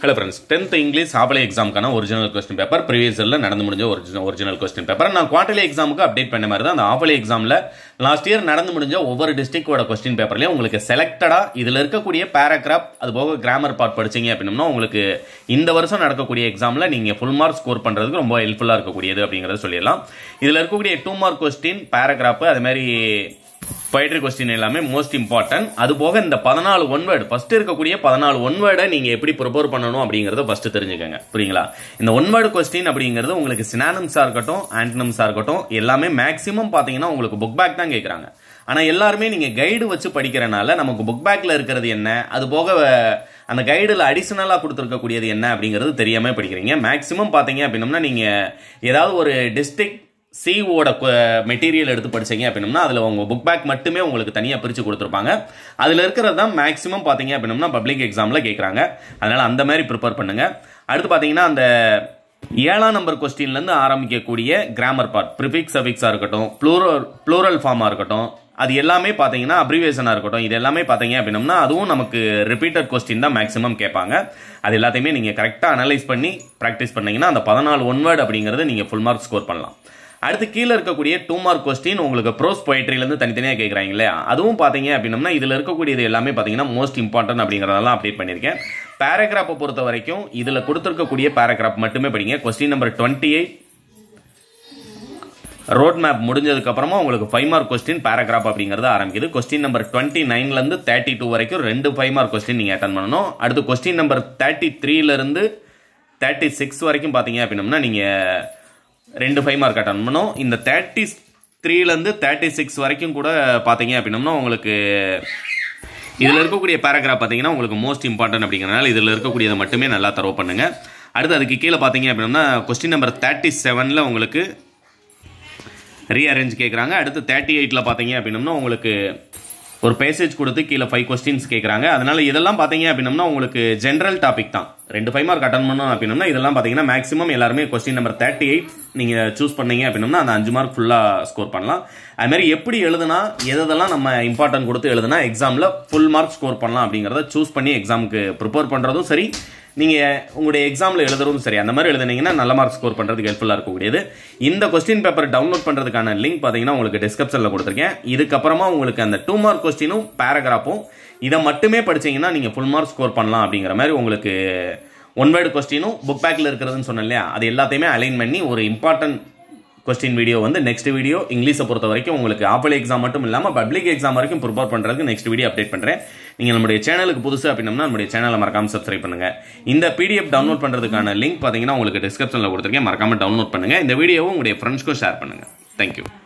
hello friends tenth English half yearly எக்ஸாமுக்கான original question paper previous இயரில் நடந்து முடிஞ்ச ஒரிஜினல் ஒரிஜினல் கொஸ்டின் பேப்பர் நான் குவார்டர்லி எக்ஸாமுக்கு அப்டேட் பண்ண மாதிரி தான் அந்த ஹாஃபலி எக்ஸாமில் லாஸ்ட் இயர் நடந்து முடிஞ்ச ஒவ்வொரு டிஸ்ட்ரிக்டோட கொஸ்டின் பேப்பர்லையும் உங்களுக்கு செலக்டடாக இதில் இருக்கக்கூடிய பேராகிராஃப் அது போக கிராமர் பார்ட் படிச்சீங்க அப்படின்னா உங்களுக்கு இந்த வருஷம் நடக்கக்கூடிய எக்ஸாமில் நீங்கள் ஃபுல் மார்க் ஸ்கோர் பண்ணுறதுக்கு ரொம்ப ஹெல்ப்ஃபுல்லாக இருக்கக்கூடியது அப்படிங்கிறத சொல்லிடலாம் இதில் இருக்கக்கூடிய டூ மார்க் கொஸ்டின் பேராகிராஃப் அது மாதிரி பொயட்ரி கொஸ்டின் எல்லாமே மோஸ்ட் இம்பார்ட்டன்ட் அது போக இந்த பதினாலு ஒன் வேர்டு ஃபர்ஸ்ட் இருக்கக்கூடிய பதினாலு ஒன் வேர்டை நீங்க எப்படி ப்ரிப்பேர் பண்ணணும் அப்படிங்கறத ஃபர்ஸ்ட் தெரிஞ்சுக்கங்க புரியுங்களா இந்த ஒன் வேர்டு கொஸ்டின் அப்படிங்கிறது உங்களுக்கு சினானம்ஸா இருக்கட்டும் ஆன்டனம்ஸா இருக்கட்டும் எல்லாமே மேக்ஸிமம் பாத்தீங்கன்னா உங்களுக்கு புக் பேக் தான் கேட்கறாங்க ஆனா எல்லாருமே நீங்க கைடு வச்சு படிக்கிறனால நமக்கு புக் பேக்ல இருக்கிறது என்ன அது போக அந்த கைடில் அடிஷனலாக கொடுத்துருக்கக்கூடியது என்ன அப்படிங்கிறது தெரியாம படிக்கிறீங்க மேக்ஸிமம் பார்த்தீங்க அப்படின்னம்னா நீங்க ஏதாவது ஒரு டிஸ்ட்ரிக்ட் சிஓட மெட்டீரியல் எடுத்து படிச்சீங்க அப்படின்னா அதில் உங்கள் புக் பேக் மட்டுமே உங்களுக்கு தனியாக பிரித்து கொடுத்துருப்பாங்க அதில் இருக்கிறது தான் மேக்ஸிமம் பார்த்தீங்க அப்படின்னா பப்ளிக் எக்ஸாமில் கேட்குறாங்க அதனால் அந்த மாதிரி ப்ரிப்பேர் பண்ணுங்கள் அடுத்து பார்த்தீங்கன்னா அந்த ஏழாம் நம்பர் கொஸ்டின்லேருந்து ஆரம்பிக்கக்கூடிய கிராமர் பார்ட் ப்ரிஃபிக்ஸ் அஃபிக்ஸாக இருக்கட்டும் ப்ளூரல் ப்ளூரல் ஃபார்மாக இருக்கட்டும் அது எல்லாமே பார்த்தீங்கன்னா அப்ரிவேஷனாக இருக்கட்டும் இது எல்லாமே பார்த்தீங்க அப்படின்னம்னா அதுவும் நமக்கு ரிப்பீட்டட் கொஸ்டின் தான் மேக்ஸிமம் கேட்பாங்க அது எல்லாத்தையுமே நீங்கள் கரெக்டாக அனலைஸ் பண்ணி ப்ராக்டிஸ் பண்ணீங்கன்னா அந்த பதினாலு ஒன் வேர்டு அப்படிங்கிறது நீங்கள் ஃபுல் மார்க் ஸ்கோர் பண்ணலாம் அடுத்து கீழே இருக்கக்கூடிய டூ மார்க் கொஸ்டின் உங்களுக்கு ப்ரோஸ் பொயட்ரிலேருந்து தனித்தனியாக கேட்குறாங்க இல்லையா அதுவும் பார்த்தீங்க அப்படின்னம்னா இதில் இருக்கக்கூடியது எல்லாமே பார்த்தீங்கன்னா மோஸ்ட் இம்பார்ட்டன்ட் அப்படிங்கிறதெல்லாம் அப்டேட் பண்ணியிருக்கேன் பேராகிராஃபை பொறுத்த வரைக்கும் இதில் கொடுத்துருக்கக்கூடிய பேராகிராஃப் மட்டுமே படிங்க question number twenty eight road map முடிஞ்சதுக்கு அப்புறமா உங்களுக்கு ஃபைவ் மார்க் கொஸ்டின் பேராகிராஃப் அப்படிங்கிறது ஆரம்பிக்குது கொஸ்டின் நம்பர் டுவெண்ட்டி நைன்லேருந்து தேர்ட்டி டூ வரைக்கும் ரெண்டு ஃபைவ் மார்க் கொஸ்டின் நீங்கள் அட்டன் பண்ணணும் அடுத்து கொஸ்டின் நம்பர் தேர்ட்டி த்ரீலேருந்து தேர்ட்டி சிக்ஸ் வரைக்கும் பார்த்தீங்க அப்படின்னம்னா நீங்கள் ரெண்டு ஃபைவ் மார்க் அட்டன் பண்ணணும் இந்த தேர்ட்டி த்ரீலேருந்து தேர்ட்டி சிக்ஸ் வரைக்கும் கூட பார்த்தீங்க அப்படின்னம்னா உங்களுக்கு இதில் இருக்கக்கூடிய பேராகிராஃப் பார்த்தீங்கன்னா உங்களுக்கு மோஸ்ட் இம்பார்ட்டன்ட் அப்படிங்கிறனால இதில் இருக்கக்கூடியதை மட்டுமே நல்லா தரவு பண்ணுங்க அடுத்து அதுக்கு கீழே பார்த்தீங்க அப்படின்னா கொஸ்டின் நம்பர் தேர்ட்டி செவனில் உங்களுக்கு ரீஅரேஞ்ச் கேட்குறாங்க அடுத்து தேர்ட்டி எயிட்டில் பார்த்தீங்க அப்படின்னம்னா உங்களுக்கு ஒரு பேசேஜ் கொடுத்து கீழே ஃபைவ் கொஸ்டின்ஸ் கேட்குறாங்க அதனால இதெல்லாம் பார்த்தீங்க அப்படின்னம்னா உங்களுக்கு ஜென்ரல் டாபிக் தான் ரெண்டு ஃபைவ் மார்க் அட்டன் பண்ணணும் அப்படின்னம்னா இதெல்லாம் பார்த்தீங்கன்னா மேக்ஸிமம் எல்லாருமே கொஸ்டின் நம்பர் தேர்ட்டி எயிட் நீங்கள் சூஸ் பண்ணீங்க அப்படின்னம்னா அந்த அஞ்சு மார்க் ஃபுல்லாக ஸ்கோர் பண்ணலாம் அது மாதிரி எப்படி எழுதுனா எதெல்லாம் நம்ம இம்பார்ட்டன்ட் கொடுத்து எழுதுனா எக்ஸாமில் ஃபுல் மார்க் ஸ்கோர் பண்ணலாம் அப்படிங்கிறத சூஸ் பண்ணி எக்ஸாமுக்கு ப்ரிப்பேர் பண்ணுறதும் சரி நீங்கள் உங்களுடைய எக்ஸாமில் எழுதுறதும் சரி அந்த மாதிரி எழுதுனீங்கன்னா நல்ல மார்க் ஸ்கோர் பண்ணுறதுக்கு ஹெல்ப்ஃபுல்லாக இருக்கக்கூடியது இந்த கொஸ்டின் பேப்பர் டவுன்லோட் பண்ணுறதுக்கான லிங்க் பார்த்தீங்கன்னா உங்களுக்கு டிஸ்கிரிப்ஷனில் கொடுத்துருக்கேன் இதுக்கப்புறமா உங்களுக்கு அந்த டூ மார்க் கொஸ்டினும் பேராகிராஃபும் இதை மட்டுமே படிச்சீங்கன்னா நீங்கள் ஃபுல் மார்க் ஸ்கோர் பண்ணலாம் அப்படிங்கிற மாதிரி உங்களுக்கு ஒன் வேர்டு கொஸ்டினும் புக் பேக்கில் இருக்கிறதுன்னு சொன்னேன் இல்லையா அது எல்லாத்தையுமே அலைன் பண்ணி ஒரு இம்பார்ட்டன்ட் கொஸ்டின் வீடியோ வந்து நெக்ஸ்ட் வீடியோ இங்கிலீஷை பொறுத்த வரைக்கும் உங்களுக்கு ஆப்பிள் எக்ஸாம் மட்டும் இல்லாமல் பப்ளிக் எக்ஸாம் வரைக்கும் ப்ரிப்பேர் பண்ணுறதுக்கு நெக்ஸ்ட் வீடியோ அப்டேட் பண்ணுறேன் நீங்கள் நம்முடைய சேனலுக்கு புதுசு அப்படின்னா நம்முடைய சேனலை மறக்காம சப்ஸ்கிரைப் பண்ணுங்க இந்த பிடிஎஃப் டவுன்லோட் பண்ணுறதுக்கான லிங்க் பார்த்தீங்கன்னா உங்களுக்கு டிஸ்கிரிப்ஷனில் கொடுத்துருக்கேன் மறக்காம டவுன்லோட் பண்ணுங்க இந்த வீடியோவும் உங்களுடைய ஃப்ரெண்ட்ஸ்க்கும் ஷேர் பண்ணுங்க தேங்க்யூ